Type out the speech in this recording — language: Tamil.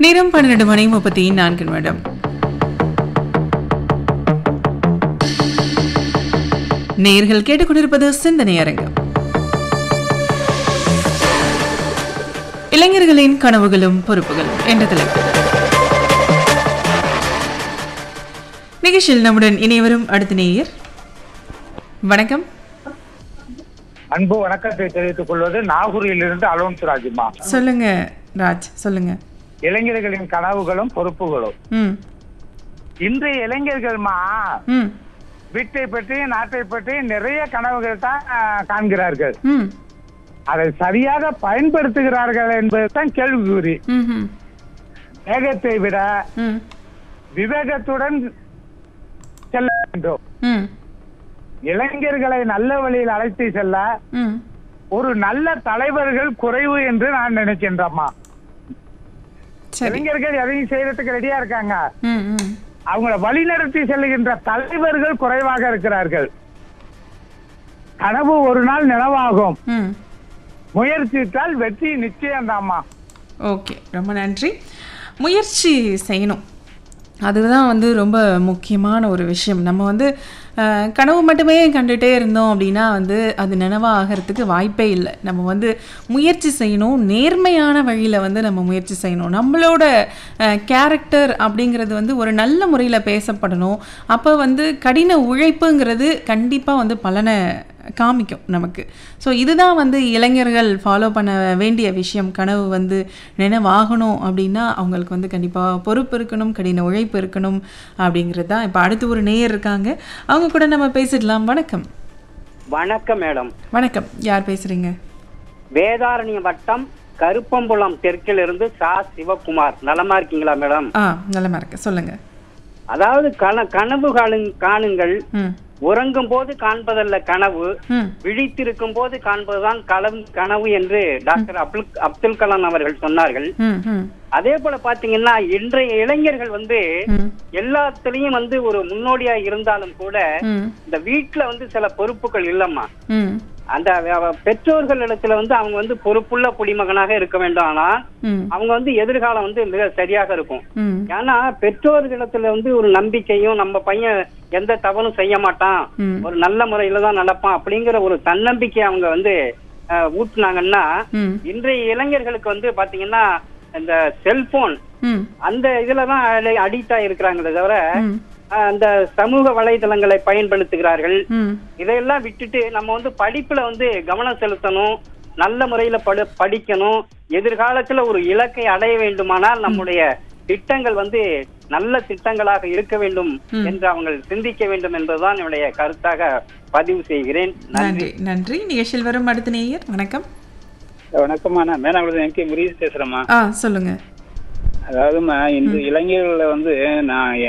நேரம் பன்னிரண்டு மணி முப்பத்தி நான்கு நிமிடம் நேர்கள் கேட்டுக்கொண்டிருப்பது சிந்தனை அரங்கம் இளைஞர்களின் கனவுகளும் பொறுப்புகளும் என்ற தலைப்பு நிகழ்ச்சியில் நம்முடன் இணையவரும் அடுத்த நேயர் வணக்கம் அன்பு வணக்கத்தை தெரிவித்துக் கொள்வது நாகூரிலிருந்து அலோன்ஸ் ராஜுமா சொல்லுங்க ராஜ் சொல்லுங்க இளைஞர்களின் கனவுகளும் பொறுப்புகளும் ம் இன்றைய இளைஞர்கள்மா ம் வீட்டை பற்றி நாட்டை பற்றி நிறைய கனவுகள் தான் ஆஹ், காண்கிறார்கள் ம் அதை சரியாக பயன்படுத்துகிறார்கள் என்பதுதான் கேள்விக்குறி ம் ம் வேகத்தை விட ம் விவேகத்துடன் செல்ல வேண்டும் ம் இளைஞர்களை நல்ல வழியில் அழைத்து செல்ல ம் ஒரு நல்ல தலைவர்கள் குறைவு என்று நான் நினைக்கின்றேம்மா சரி இளைஞர்கள் எதையும் செய்யறதுக்கு ரெடியா இருக்காங்க ம் ம் அவங்கள வழிநடத்தி செல்லுகின்ற தலைவர்கள் குறைவாக இருக்கிறார்கள் கனவு ஒரு நாள் நினைவாகும் ம் முயற்சித்தால் வெற்றி நிச்சயம்தாம்மா ஓகே ரொம்ப நன்றி முயற்சி செய்யணும் அதுதான் வந்து ரொம்ப முக்கியமான ஒரு விஷயம் நம்ம வந்து அஹ், கனவு மட்டுமே கண்டுகிட்டே இருந்தோம் அப்படின்னா வந்து அது நினைவாக ஆகிறதுக்கு வாய்ப்பே இல்லை நம்ம வந்து முயற்சி செய்யணும் நேர்மையான வழியில் வந்து நம்ம முயற்சி செய்யணும் நம்மளோட கேரக்டர் அப்படிங்கிறது வந்து ஒரு நல்ல முறையில் பேசப்படணும் அப்போ வந்து கடின உழைப்புங்கிறது கண்டிப்பாக வந்து பலனை காமிக்கும் நமக்கு ஸோ இதுதான் வந்து இளைஞர்கள் ஃபாலோ பண்ண வேண்டிய விஷயம் கனவு வந்து நினைவாகணும் அப்படின்னா அவங்களுக்கு வந்து கண்டிப்பாக பொறுப்பு இருக்கணும் கடின உழைப்பு இருக்கணும் அப்படிங்கிறது தான் இப்போ அடுத்து ஒரு நேயர் இருக்காங்க அவங்க கூட நம்ம பேசிடலாம் வணக்கம் வணக்கம் மேடம் வணக்கம் யார் பேசுறீங்க வேதாரண்ய வட்டம் கருப்பம்புலம் தெற்கிலிருந்து சா சிவகுமார் நலமா இருக்கீங்களா மேடம் ஆ நல்லமா இருக்கு சொல்லுங்க அதாவது கன கனவு காணுங் காணுங்கள் ம் உறங்கும் போது காண்பதல்ல கனவு ம் விழித்திருக்கும் போது காண்பதுதான் களம் கனவு என்று டாக்டர் அப்துல் அப்துல் கலாம் அவர்கள் சொன்னார்கள் ம் ம் அதே போல பாத்தீங்கன்னா இன்றைய இளைஞர்கள் வந்து ம் எல்லாத்துலயும் வந்து ஒரு முன்னோடியா இருந்தாலும் கூட ம் இந்த வீட்டுல வந்து சில பொறுப்புகள் இல்லம்மா ம் அந்த அவ- பெற்றோர்கள் இடத்துல வந்து அவங்க வந்து பொறுப்புள்ள குடிமகனாக இருக்க வேண்டும் ஆனா ம் அவங்க வந்து எதிர்காலம் வந்து மிக சரியாக இருக்கும் ம் ஏன்னா பெற்றோர்களிடத்துல வந்து ஒரு நம்பிக்கையும் நம்ம பையன் எந்த தவறும் செய்ய மாட்டான் ம். ஒரு நல்ல முறையில தான் நடப்பான் அப்படிங்கிற ஒரு தன்னம்பிக்கை அவங்க வந்து அஹ், ஊட்டுனாங்கன்னா ம் இன்றைய இளைஞர்களுக்கு வந்து பாத்தீங்கன்னா இந்த செல்போன் ம் அந்த இதுலதான் அடிக்ட் ஆயிருக்கிறாங்களே தவிர ம் அஹ், அந்த சமூக வலைதளங்களை பயன்படுத்துகிறார்கள் ம் இதையெல்லாம் விட்டுட்டு நம்ம வந்து படிப்புல வந்து கவனம் செலுத்தணும் நல்ல முறையில படு படிக்கணும் எதிர்காலத்துல ஒரு இலக்கை அடைய வேண்டுமானால் நம்முடைய திட்டங்கள் வந்து நல்ல திட்டங்களாக இருக்க வேண்டும் என்று அவங்க சிந்திக்க வேண்டும் என்பதுதான் என்னுடைய கருத்தாக பதிவு செய்கிறேன் நன்றி நன்றி நன்றி நிகழ்ச்சியில் வரும் அடுத்த நேயர் வணக்கம் வணக்கம்மா நான் மேனாங்குளம் எம் கே முருகேஷ் பேசுறேம்மா ஆ சொல்லுங்க அதாவதுமா இந்த இளைஞர்களை வந்து நான்